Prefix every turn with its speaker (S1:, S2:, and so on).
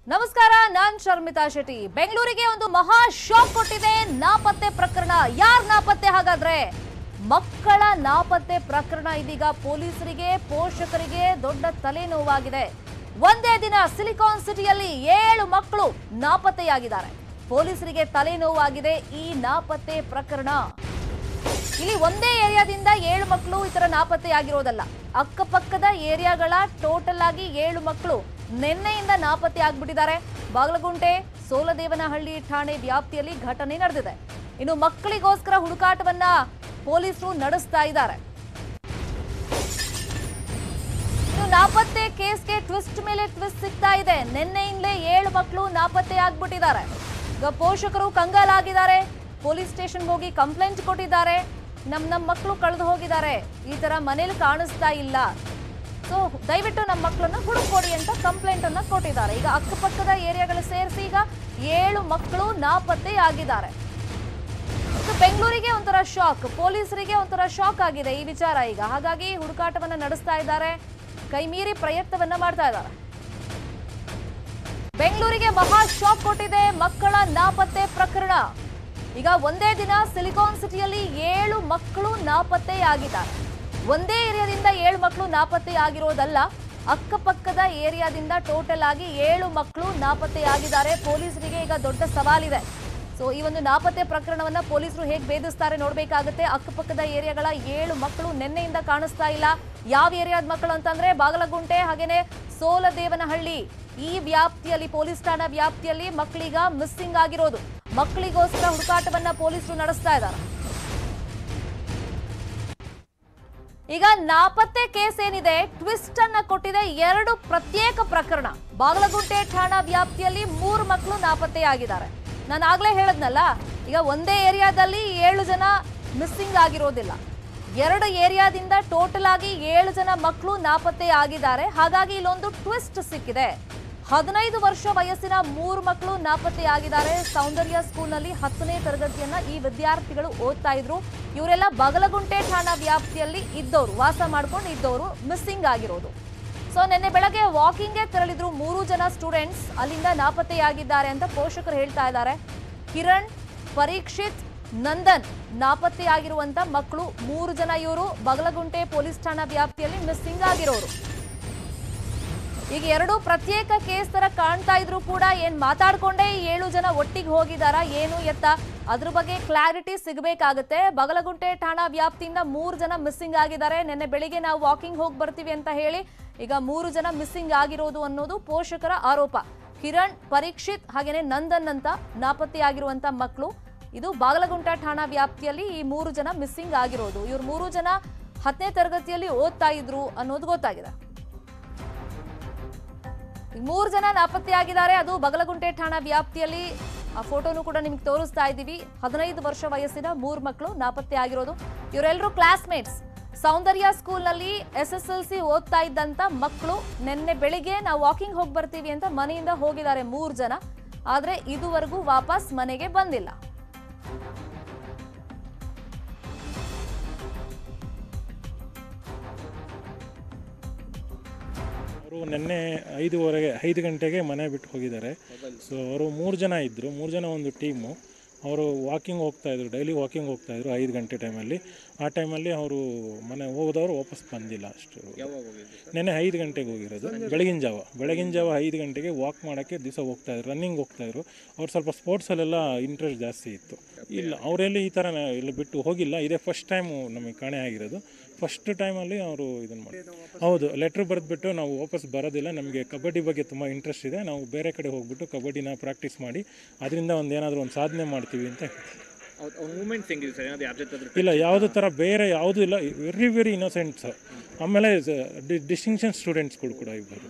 S1: ನಮಸ್ಕಾರ ನಾನ್ ಶರ್ಮಿತಾ ಶೆಟ್ಟಿ ಬೆಂಗಳೂರಿಗೆ ಒಂದು ಮಹಾ ಶಾಕ್ ಕೊಟ್ಟಿದೆ ನಾಪತ್ತೆ ಪ್ರಕರಣ ಯಾರ್ ನಾಪತ್ತೆ ಹಾಗಾದ್ರೆ ಮಕ್ಕಳ ನಾಪತ್ತೆ ಪ್ರಕರಣ ಇದೀಗ ಪೊಲೀಸರಿಗೆ ಪೋಷಕರಿಗೆ ದೊಡ್ಡ ತಲೆನೋವಾಗಿದೆ ಒಂದೇ ದಿನ ಸಿಲಿಕಾನ್ ಸಿಟಿಯಲ್ಲಿ ಏಳು ಮಕ್ಕಳು ನಾಪತ್ತೆಯಾಗಿದ್ದಾರೆ ಪೊಲೀಸರಿಗೆ ತಲೆನೋವಾಗಿದೆ ಈ ನಾಪತ್ತೆ ಪ್ರಕರಣ ಇಲ್ಲಿ ಒಂದೇ ಏರಿಯಾದಿಂದ ಏಳು ಮಕ್ಕಳು ಈ ತರ ನಾಪತ್ತೆಯಾಗಿರೋದಲ್ಲ ಅಕ್ಕಪಕ್ಕದ ಏರಿಯಾಗಳ ಟೋಟಲ್ ಆಗಿ ಏಳು ಮಕ್ಕಳು ನಿನ್ನೆಯಿಂದ ನಾಪತ್ತೆ ಆಗ್ಬಿಟ್ಟಿದ್ದಾರೆ ಬಾಗಲಗುಂಟೆ ಸೋಲದೇವನಹಳ್ಳಿ ಠಾಣೆ ವ್ಯಾಪ್ತಿಯಲ್ಲಿ ಘಟನೆ ನಡೆದಿದೆ ಇನ್ನು ಮಕ್ಕಳಿಗೋಸ್ಕರ ಹುಡುಕಾಟವನ್ನ ಪೊಲೀಸರು ನಡೆಸ್ತಾ ಇದ್ದಾರೆ ಇನ್ನು ನಾಪತ್ತೆ ಕೇಸ್ಗೆ ಟ್ವಿಸ್ಟ್ ಮೇಲೆ ಟ್ವಿಸ್ಟ್ ಸಿಗ್ತಾ ಇದೆ ನಿನ್ನೆಯಿಂದಲೇ ಏಳು ಮಕ್ಕಳು ನಾಪತ್ತೆ ಆಗ್ಬಿಟ್ಟಿದ್ದಾರೆ ಈಗ ಪೋಷಕರು ಕಂಗಾಲಾಗಿದ್ದಾರೆ ಪೊಲೀಸ್ ಸ್ಟೇಷನ್ ಹೋಗಿ ಕಂಪ್ಲೇಂಟ್ ಕೊಟ್ಟಿದ್ದಾರೆ ನಮ್ ನಮ್ಮ ಮಕ್ಕಳು ಕಳೆದು ಹೋಗಿದ್ದಾರೆ ಈ ತರ ಮನೇಲಿ ಕಾಣಿಸ್ತಾ ಇಲ್ಲ ಸೊ ದಯವಿಟ್ಟು ನಮ್ಮ ಮಕ್ಕಳನ್ನ ಹುಡುಕೊಡಿ ಅಂತ ಕಂಪ್ಲೇಂಟ್ ಅನ್ನ ಕೊಟ್ಟಿದ್ದಾರೆ ಈಗ ಅಕ್ಕಪಕ್ಕದ ಏರಿಯಾಗಳು ಸೇರಿಸಿ ಈಗ ಏಳು ಮಕ್ಕಳು ನಾಪತ್ತೆ ಆಗಿದ್ದಾರೆ ಸೊ ಬೆಂಗಳೂರಿಗೆ ಒಂಥರ ಶಾಕ್ ಪೊಲೀಸರಿಗೆ ಒಂಥರ ಶಾಕ್ ಆಗಿದೆ ಈ ವಿಚಾರ ಈಗ ಹಾಗಾಗಿ ಹುಡುಕಾಟವನ್ನ ನಡೆಸ್ತಾ ಇದ್ದಾರೆ ಕೈ ಮೀರಿ ಪ್ರಯತ್ನವನ್ನ ಮಾಡ್ತಾ ಇದ್ದಾರೆ ಬೆಂಗಳೂರಿಗೆ ಮಹಾ ಶಾಕ್ ಕೊಟ್ಟಿದೆ ಮಕ್ಕಳ ನಾಪತ್ತೆ ಪ್ರಕರಣ ಈಗ ಒಂದೇ ದಿನ ಸಿಲಿಕಾನ್ ಸಿಟಿಯಲ್ಲಿ ಏಳು ಮಕ್ಕಳು ನಾಪತ್ತೆಯಾಗಿದ್ದಾರೆ ಒಂದೇ ಏರಿಯಾದಿಂದ ಏಳು ಮಕ್ಕಳು ನಾಪತ್ತೆಯಾಗಿರೋದಲ್ಲ ಅಕ್ಕಪಕ್ಕದ ಏರಿಯಾದಿಂದ ಟೋಟಲ್ ಆಗಿ ಏಳು ಮಕ್ಕಳು ನಾಪತ್ತೆಯಾಗಿದ್ದಾರೆ ಪೊಲೀಸರಿಗೆ ಈಗ ದೊಡ್ಡ ಸವಾಲಿದೆ ಸೊ ಈ ಒಂದು ನಾಪತ್ತೆ ಪ್ರಕರಣವನ್ನ ಪೊಲೀಸರು ಹೇಗೆ ಭೇದಿಸ್ತಾರೆ ನೋಡ್ಬೇಕಾಗುತ್ತೆ ಅಕ್ಕಪಕ್ಕದ ಏರಿಯಾಗಳ ಏಳು ಮಕ್ಕಳು ನಿನ್ನೆಯಿಂದ ಕಾಣಿಸ್ತಾ ಇಲ್ಲ ಯಾವ ಏರಿಯಾದ ಮಕ್ಕಳು ಅಂತಂದ್ರೆ ಬಾಗಲಗುಂಟೆ ಹಾಗೇನೆ ಸೋಲದೇವನಹಳ್ಳಿ ಈ ವ್ಯಾಪ್ತಿಯಲ್ಲಿ ಪೊಲೀಸ್ ಠಾಣಾ ವ್ಯಾಪ್ತಿಯಲ್ಲಿ ಮಕ್ಕಳೀಗ ಮಿಸ್ಸಿಂಗ್ ಆಗಿರೋದು ಮಕ್ಕಳಿಗೋಸ್ಕರ ಹುಡುಕಾಟವನ್ನ ಪೊಲೀಸರು ನಡೆಸ್ತಾ ಇದ್ದಾರೆ ಈಗ ನಾಪತ್ತೆ ಕೇಸ್ ಏನಿದೆ ಟ್ವಿಸ್ಟ್ ಅನ್ನ ಕೊಟ್ಟಿದೆ ಎರಡು ಪ್ರತ್ಯೇಕ ಪ್ರಕರಣ ಬಾಗಲಗುಂಟೆ ಠಾಣಾ ವ್ಯಾಪ್ತಿಯಲ್ಲಿ ಮೂರು ಮಕ್ಕಳು ನಾಪತ್ತೆಯಾಗಿದ್ದಾರೆ ನಾನು ಆಗ್ಲೇ ಹೇಳದ್ನಲ್ಲ ಈಗ ಒಂದೇ ಏರಿಯಾದಲ್ಲಿ ಏಳು ಜನ ಮಿಸ್ಸಿಂಗ್ ಆಗಿರೋದಿಲ್ಲ ಎರಡು ಏರಿಯಾದಿಂದ ಟೋಟಲ್ ಆಗಿ ಏಳು ಜನ ಮಕ್ಕಳು ನಾಪತ್ತೆ ಆಗಿದ್ದಾರೆ ಹಾಗಾಗಿ ಇಲ್ಲೊಂದು ಟ್ವಿಸ್ಟ್ ಸಿಕ್ಕಿದೆ ಹದಿನೈದು ವರ್ಷ ವಯಸ್ಸಿನ ಮೂರು ಮಕ್ಕಳು ನಾಪತ್ತೆಯಾಗಿದ್ದಾರೆ ಸೌಂದರ್ಯ ಸ್ಕೂಲ್ನಲ್ಲಿ ಹತ್ತನೇ ತರಗತಿಯನ್ನ ಈ ವಿದ್ಯಾರ್ಥಿಗಳು ಓದ್ತಾ ಇದ್ರು ಇವರೆಲ್ಲ ಬಗಲಗುಂಟೆ ಠಾಣಾ ವ್ಯಾಪ್ತಿಯಲ್ಲಿ ಇದ್ದವರು ವಾಸ ಮಾಡ್ಕೊಂಡು ಇದ್ದವರು ಮಿಸ್ಸಿಂಗ್ ಆಗಿರೋದು ಸೊ ನಿನ್ನೆ ಬೆಳಗ್ಗೆ ವಾಕಿಂಗ್ಗೆ ತೆರಳಿದ್ರು ಮೂರು ಜನ ಸ್ಟೂಡೆಂಟ್ಸ್ ಅಲ್ಲಿಂದ ನಾಪತ್ತೆಯಾಗಿದ್ದಾರೆ ಅಂತ ಪೋಷಕರು ಹೇಳ್ತಾ ಇದ್ದಾರೆ ಕಿರಣ್ ಪರೀಕ್ಷಿತ್ ನಂದನ್ ನಾಪತ್ತೆಯಾಗಿರುವಂತ ಮಕ್ಕಳು ಮೂರು ಜನ ಇವರು ಬಗಲಗುಂಟೆ ಪೊಲೀಸ್ ಠಾಣಾ ವ್ಯಾಪ್ತಿಯಲ್ಲಿ ಮಿಸ್ಸಿಂಗ್ ಆಗಿರೋರು ಈಗ ಎರಡು ಪ್ರತ್ಯೇಕ ಕೇಸ್ ತರ ಕಾಣ್ತಾ ಇದ್ರು ಕೂಡ ಏನ್ ಮಾತಾಡ್ಕೊಂಡೇ ಈ ಏಳು ಜನ ಒಟ್ಟಿಗೆ ಹೋಗಿದಾರ ಏನು ಎತ್ತ ಅದ್ರ ಬಗ್ಗೆ ಕ್ಲಾರಿಟಿ ಸಿಗಬೇಕಾಗುತ್ತೆ ಬಗಲಗುಂಟೆ ಠಾಣಾ ವ್ಯಾಪ್ತಿಯಿಂದ ಮೂರು ಜನ ಮಿಸ್ಸಿಂಗ್ ಆಗಿದ್ದಾರೆ ನಿನ್ನೆ ಬೆಳಿಗ್ಗೆ ನಾವು ವಾಕಿಂಗ್ ಹೋಗಿ ಬರ್ತೀವಿ ಅಂತ ಹೇಳಿ ಈಗ ಮೂರು ಜನ ಮಿಸ್ಸಿಂಗ್ ಆಗಿರೋದು ಅನ್ನೋದು ಪೋಷಕರ ಆರೋಪ ಕಿರಣ್ ಪರೀಕ್ಷಿತ್ ಹಾಗೇನೆ ನಂದನ್ ಅಂತ ನಾಪತ್ತೆಯಾಗಿರುವಂತ ಮಕ್ಕಳು ಇದು ಬಾಗಲಗುಂಟ ಠಾಣಾ ವ್ಯಾಪ್ತಿಯಲ್ಲಿ ಈ ಮೂರು ಜನ ಮಿಸ್ಸಿಂಗ್ ಆಗಿರೋದು ಇವ್ರು ಮೂರು ಜನ ಹತ್ತನೇ ತರಗತಿಯಲ್ಲಿ ಓದ್ತಾ ಇದ್ರು ಅನ್ನೋದು ಗೊತ್ತಾಗಿದೆ ಈ ಮೂರು ಜನ ನಾಪತ್ತೆಯಾಗಿದ್ದಾರೆ ಅದು ಬಗಲಗುಂಟೆ ಠಾಣಾ ವ್ಯಾಪ್ತಿಯಲ್ಲಿ ಆ ಫೋಟೋನು ಕೂಡ ನಿಮ್ಗೆ ತೋರಿಸ್ತಾ ಇದ್ದೀವಿ ಹದಿನೈದು ವರ್ಷ ವಯಸ್ಸಿನ ಮೂರು ಮಕ್ಕಳು ನಾಪತ್ತೆ ಆಗಿರೋದು ಇವರೆಲ್ಲರೂ ಕ್ಲಾಸ್ಮೇಟ್ಸ್ ಸೌಂದರ್ಯ ಸ್ಕೂಲ್ನಲ್ಲಿ ಎಸ್ ಎಸ್ ಎಲ್ ಸಿ ಓದ್ತಾ ಇದ್ದಂತ ಮಕ್ಕಳು ನಿನ್ನೆ ಬೆಳಿಗ್ಗೆ ನಾವು ವಾಕಿಂಗ್ ಹೋಗಿ ಬರ್ತೀವಿ ಅಂತ ಮನೆಯಿಂದ ಹೋಗಿದ್ದಾರೆ ಮೂರು ಜನ ಆದ್ರೆ ಇದುವರೆಗೂ ವಾಪಸ್ ಮನೆಗೆ ಬಂದಿಲ್ಲ
S2: ಅವರು ನಿನ್ನೆ ಐದುವರೆಗೆ ಐದು ಗಂಟೆಗೆ ಮನೆ ಬಿಟ್ಟು ಹೋಗಿದ್ದಾರೆ ಸೊ ಅವರು ಮೂರು ಜನ ಇದ್ದರು ಮೂರು ಜನ ಒಂದು ಟೀಮು ಅವರು ವಾಕಿಂಗ್ ಹೋಗ್ತಾಯಿದ್ರು ಡೈಲಿ ವಾಕಿಂಗ್ ಹೋಗ್ತಾಯಿದ್ರು ಐದು ಗಂಟೆ ಟೈಮಲ್ಲಿ ಆ ಟೈಮಲ್ಲಿ ಅವರು ಮನೆ ಹೋದವರು ವಾಪಸ್ ಬಂದಿಲ್ಲ ಅಷ್ಟು ನೆನ್ನೆ ಐದು ಗಂಟೆಗೆ ಹೋಗಿರೋದು ಬೆಳಗಿನ ಜಾವ ಬೆಳಗಿನ ಜಾವ ಐದು ಗಂಟೆಗೆ ವಾಕ್ ಮಾಡೋಕ್ಕೆ ದಿವಸ ಹೋಗ್ತಾಯಿದ್ರು ರನ್ನಿಂಗ್ ಹೋಗ್ತಾಯಿದ್ರು ಅವ್ರು ಸ್ವಲ್ಪ ಸ್ಪೋರ್ಟ್ಸಲ್ಲೆಲ್ಲ ಇಂಟ್ರೆಸ್ಟ್ ಜಾಸ್ತಿ ಇತ್ತು ಇಲ್ಲ ಅವರೆಲ್ಲಿ ಈ ಥರ ಇಲ್ಲಿ ಬಿಟ್ಟು ಹೋಗಿಲ್ಲ ಇದೇ ಫಸ್ಟ್ ಟೈಮು ನಮಗೆ ಕಾಣೆ ಆಗಿರೋದು ಫಸ್ಟ್ ಟೈಮಲ್ಲಿ ಅವರು ಇದನ್ನು ಮಾಡಿ ಹೌದು ಲೆಟ್ರ್ ಬರೆದ್ಬಿಟ್ಟು ನಾವು ವಾಪಸ್ ಬರೋದಿಲ್ಲ ನಮಗೆ ಕಬಡ್ಡಿ ಬಗ್ಗೆ ತುಂಬ ಇಂಟ್ರೆಸ್ಟ್ ಇದೆ ನಾವು ಬೇರೆ ಕಡೆ ಹೋಗ್ಬಿಟ್ಟು ಕಬಡ್ಡಿನ ಪ್ರಾಕ್ಟೀಸ್ ಮಾಡಿ ಅದರಿಂದ ಒಂದು ಏನಾದರೂ ಒಂದು ಸಾಧನೆ ಮಾಡ್ತೀವಿ ಅಂತ ಹೇಳ್ತೀವಿ
S3: ಅವ್ರ ಮೂಮೆಂಟ್ಸ್ ಹೆಂಗಿದೆ ಸರ್ ಏನಾದ್ರು ಯಾರ ಜೊತೆ ಆದ್ರೂ
S2: ಇಲ್ಲ ಯಾವುದೇ ಥರ ಬೇರೆ ಯಾವುದೂ ಇಲ್ಲ ವೆರಿ ವೆರಿ ಇನ್ನೋಸೆಂಟ್ಸ್ ಆಮೇಲೆ ಡಿಸ್ಟಿಂಕ್ಷನ್ ಸ್ಟೂಡೆಂಟ್ಸ್ಗಳು ಕೂಡ ಇಬ್ಬರು